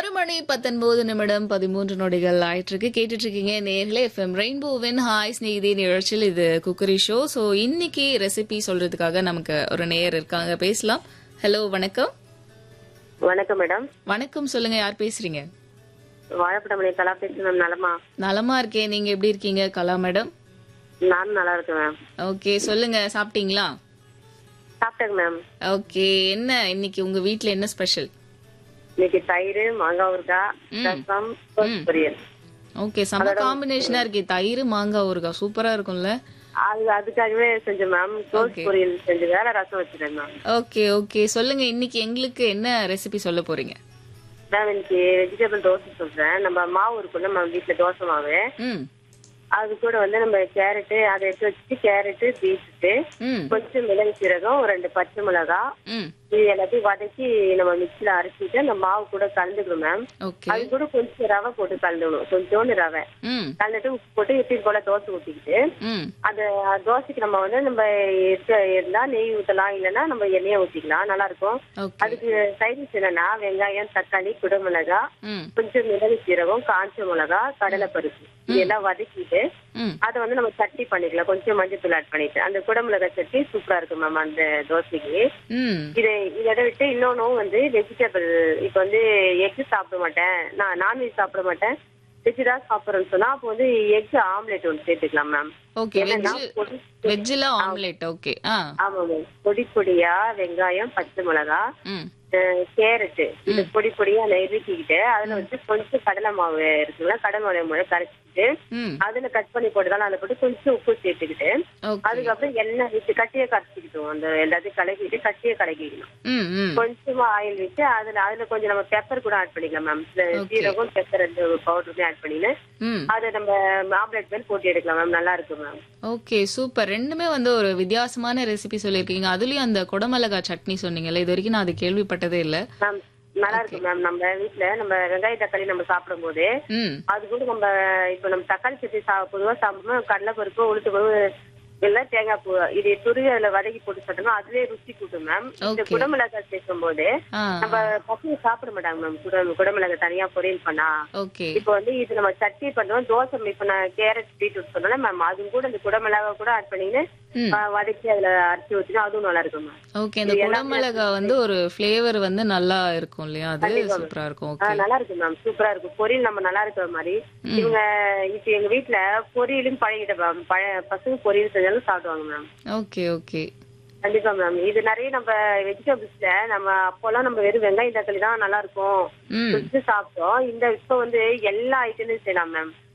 ஆறு மணி பத்தொன்பது நிமிடம் பதிமூன்று நொடிகள் ஆயிட்டு இருக்கு கேட்டுட்டு இருக்கீங்க நேரில் எஃப்எம் ரெயின்போவின் ஹாய் ஸ்நேகிதி நிகழ்ச்சியில் இது குக்கரி ஷோ ஸோ இன்னைக்கு ரெசிபி சொல்றதுக்காக நமக்கு ஒரு நேயர் இருக்காங்க பேசலாம் ஹலோ வணக்கம் வணக்கம் மேடம் வணக்கம் சொல்லுங்க யார் பேசுறீங்க வாழைப்படமணி கலா பேசுறேன் மேம் நலமா நலமா இருக்கேன் நீங்க எப்படி இருக்கீங்க கலா மேடம் நானும் நல்லா இருக்கேன் மேம் ஓகே சொல்லுங்க சாப்பிட்டீங்களா சாப்பிட்டேங்க மேம் ஓகே என்ன இன்னைக்கு உங்க வீட்ல என்ன ஸ்பெஷல் இன்னைக்கு தயிர் மாங்காய் ஊறுகாய் ரசம் கோஸ் பொரியல் ஓகே செம்ம காம்பினேஷனா இருக்கு தயிர் மாங்காய் ஊறுகாய் சூப்பரா இருக்கும்ல அது அதுக்காகவே செஞ்சேன் மேம் கோஸ் பொரியல் செஞ்சு வேற ரசம் வச்சிருக்கேன் மேம் ஓகே ஓகே சொல்லுங்க இன்னைக்கு எங்களுக்கு என்ன ரெசிபி சொல்ல போறீங்க மேம் இன்னைக்கு வெஜிடபிள் தோசை சொல்றேன் நம்ம மாவு இருக்குல்ல நம்ம வீட்டுல தோசை மாவு ம் அது கூட வந்து நம்ம கேரட்டு அதை எடுத்து வச்சுட்டு கேரட்டு பீட்ரூட்டு ம் கொஞ்சம் மிளகு சீரகம் ஒரு ரெண்டு பச்சை மிளகாய் ம் இது எல்லாத்தையும் வதக்கி நம்ம மிக்சியில அரைச்சிட்டு அந்த மாவு கூட கலந்துக்கணும் மேம் ஓகே அது கூட கொஞ்சம் ரவை போட்டு கலந்துக்கணும் கொஞ்சோண்டு ரவை ம் கலந்துட்டு உப்பு போட்டு எப்பயும் போல தோசை ஊற்றிக்கிட்டு ம் அந்த தோசைக்கு நம்ம வந்து நம்ம இருக்க இருந்தா நெய் ஊற்றலாம் இல்லைன்னா நம்ம எண்ணெயை ஊற்றிக்கலாம் நல்லா இருக்கும் ஓகே அதுக்கு சைடிஷ் என்னன்னா வெங்காயம் தக்காளி குடமிளகா ம் கொஞ்சம் மிளகு சீரகம் காஞ்ச மிளகா கடலை பருப்பு இதெல்லாம் வதக்கிட்டு ம் அதை வந்து நம்ம சட்னி பண்ணிக்கலாம் கொஞ்சம் மஞ்சள் தூள் ஆட் பண்ணிட்டு அந்த குடமிளகா சட்னி சூப்பரா இருக்கும் மேம் அந்த தோசைக்கு ம் இதை இதை விட்டு இன்னொன்னும் வந்து வெஜிடபிள் இப்போ வந்து எக் சாப்பிட மாட்டேன் நான் நான்வெஜ் சாப்பிட மாட்டேன் வெஜ் தான் சாப்பிட்றேன்னு சொன்னா அப்போ வந்து எக் ஆம்லெட் ஒன்று சேர்த்துக்கலாம் மேம் ஓகே என்னன்னா வெஜ் பொடி வெஜ்ல ஆம்லெட் ஓகே ஆ ஆமா மேம் பொடி பொடியா வெங்காயம் பச்சை மிளகா ம் கேரட்டு இது பொடி பொடியா நெருக்கிக்கிட்டு அதுல வந்து கொஞ்சம் கடலை மாவு இருக்குங்களா கடலை மாவு முறை கரைச்சிட்டு ம் அதுல கட் பண்ணி போட்டுதான் அதுல போட்டு கொஞ்சம் உப்பு சேர்த்துக்கிட்டு ஓகே அதுக்கப்புறம் எண்ணெய் விட்டு கட்டியை கரைச்சிக்கிட்டோம் அந்த எல்லாத்தையும் கலக்கிட்டு கட்டியை கலக்கிக்கணும் ம் ம் கொஞ்சமா ஆயில் விட்டு அதுல அதுல கொஞ்சம் நம்ம பெப்பர் கூட ஆட் பண்ணிக்கலாம் மேம் சீரகம் பெப்பர் ரெண்டு பவுடருமே ஆட் பண்ணின்னு ம் அதை நம்ம ஆம்லெட் மேல் போட்டு எடுக்கலாம் மேம் நல்லா இருக்கும் மேம் ஓகே சூப்பர் ரெண்டுமே வந்து ஒரு வித்தியாசமான ரெசிபி சொல்லியிருக்கீங்க அதுலயும் அந்த குடமிளகா சட்னி சொன்னீங்கல்ல இது வரைக்கும் நான் அது கேள்விப்பட்டதே இல்ல மேம் நல்லா இருக்கும் மேம் நம்ம வீட்ல நம்ம வெங்காய தக்காளி நம்ம சாப்பிடும் போது ம் அது கூட நம்ம இப்ப நம்ம தக்காளி சட்னி சா பொதுவா சாப்பிடும்போது கடலை பருப்பு உளுத்து பருப்பு இல்ல தேங்காய் பூ இது துருவி அதுல வதக்கி போட்டு சாப்பிட்டோம்னா அதுலயே ருசி கூட்டும் மேம் இந்த Okay. குடமிளகாய் சேர்க்கும் போது ஆ நம்ம பசங்க சாப்பிட மாட்டாங்க மேம் குட குடமிளகாய் தனியா பொரியல் பண்ணா ஓகே இப்போ வந்து இது நம்ம சட்னி பண்றோம் தோசை இப்ப நான் கேரட் பீட்ரூட் சொன்னால மேம் அதுவும் கூட இந்த குடமிளகா கூட ஆட் பண்ணின்னு ம். ஆ, வதக்கி அதுல அரைச்சி ஊத்தினா அதுவும் நல்லா இருக்கும் மேம் ஓகே இந்த குடமிளகா வந்து ஒரு ஃப்ளேவர் வந்து நல்லா இருக்கும் இல்லையா அது சூப்பரா இருக்கும் ஆ, ஓகே நல்லா இருக்கும் மேம் சூப்பரா இருக்கும் பொரியல் நம்ம நல்லா இருக்கிற மாதிரி இவங்க இப்ப எங்க வீட்ல பொரியலும் பழகிட்ட மேம் பழைய பசங்க பொரியல் செஞ்சாலும் சாப்பிடுவாங்க மேம் ஓகே ஓகே கண்டிப்பா மேம் இது நிறைய நம்ம வெஜிடபிள்ஸ்ல நம்ம அப்போலாம் நம்ம வெறும் வெங்காயம் தக்காளி தான் நல்லா இருக்கும் ம் சுட்டு சாப்பிட்டோம் இந்த இப்ப வந்து எல்லா ஐட்டமும் செய்யலாம் மேம்